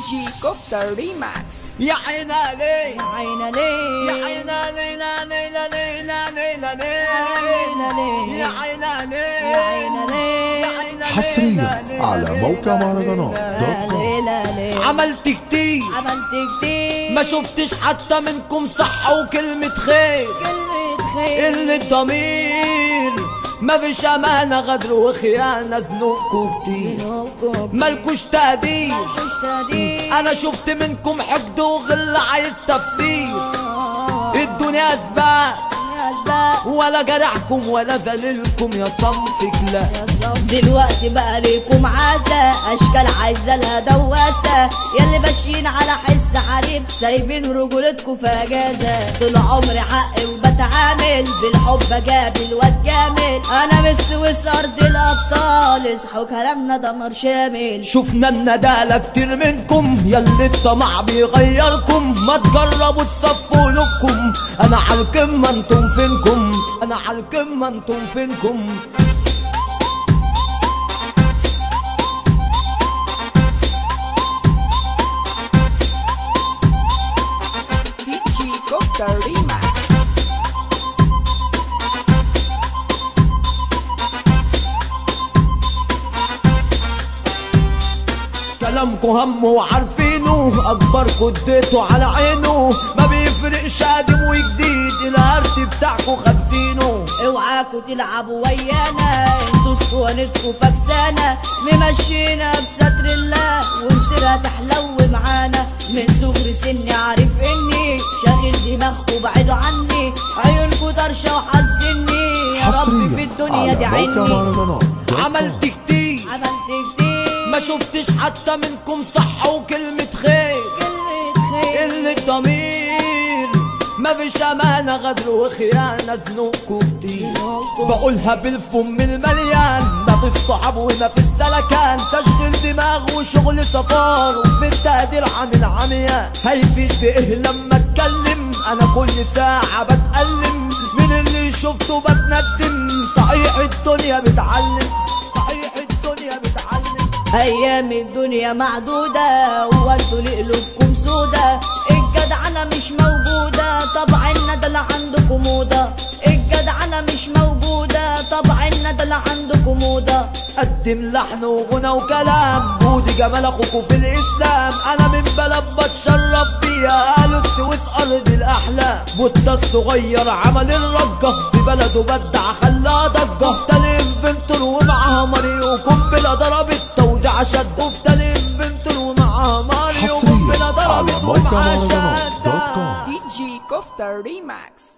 جي كفتر ريماكس يا عين علي يا عينا ليه يا عين علي لا لي لا لي لا لي لا لي عينا ليه يا عين علي يا عينا ليه يا عين علي حصريا لا لي على لا لي موقع لا لي مهرجانات لا دوت لي. كوم. ليه لا ليه عملت كتير عملت كتير ما شفتش حتى منكم صح وكلمة خير كلمة خير اللي الضمير ما فيش امانة غدر وخيانة ذنوبكم كتير ذنوبكم مالكوش تقدير مش صديق انا شفت منكم حقد وغل عايز تفسير الدنيا اسباب يا أسباب ولا جرحكم ولا ذللكم يا صنف كلاب يا صف. دلوقتي بقى ليكم عزة اشكال عايزة لها دواسة ياللي ماشيين على حس حريم سايبين رجولتكم في اجازة طول عمري حقي وبتعامل بالحب اجابل واتجامل انا من السويس ارض الابطال اصحوا كلامنا دمر شامل شفنا الندالة كتير منكم ياللي الطمع بيغيركم ما تجربوا تصفوا لكم انا عالقمة انتم فينكم انا عالقمة انتم فينكم جي كفتر ريماكس كلامكم هم وعارفينه اكبركم اديته على عينه ما بيفرقش قديم وجديد الارض بتاعكم خابزينه اوعاكوا تلعبوا ويانا انتوا اسطوانتكوا فكسانة ممشينا بستر الله ومصيرها تحلو معانا من صغر سني عارف اني شاغل دماغكوا بعيدوا عني عيونكوا طرشة وحاسدني يا رب في حصريا الدنيا دي على موقع عيني مهرجانات دوت كوم. عملت كتير عملت كتير ما شفتش حتى منكم صح وكلمة خير كلمة خير اللي الضمير ما فيش امانه غدر وخيانه ذنوبكم كتير ذنوبكم. بقولها بالفم المليان ما في الصحاب وما في السلكان تشغيل دماغ وشغل صفار وفي التقدير عامل عميان هيفيد بايه لما اتكلم انا كل ساعه بتألم من اللي شفته بتندم صحيح الدنيا بتعلم صحيح الدنيا بتعلم ايام الدنيا معدودة وانتوا لقلوبكم سودة الجدعنة مش موجودة طبع الندل عندكم موضة الجدعنة مش موجودة طبع الندل عندكم موضة قدم لحن وغنى وكلام بودي جمال اخوكوا في الاسلام انا من بلد بتشرف بيها قالوا السويس ارض الاحلام بوتا الصغير عمل الرجة في بلده بدع خلاها ضجة تالي انفنتور ومعاها ماريو قنبلة ضربت توزيع شد وفتالي انفنتور ومعاها ماريو حصريا قنبلة على ضربت موقع ومعاها مهرجانات شد دوت كوم. جي كفتر ريماكس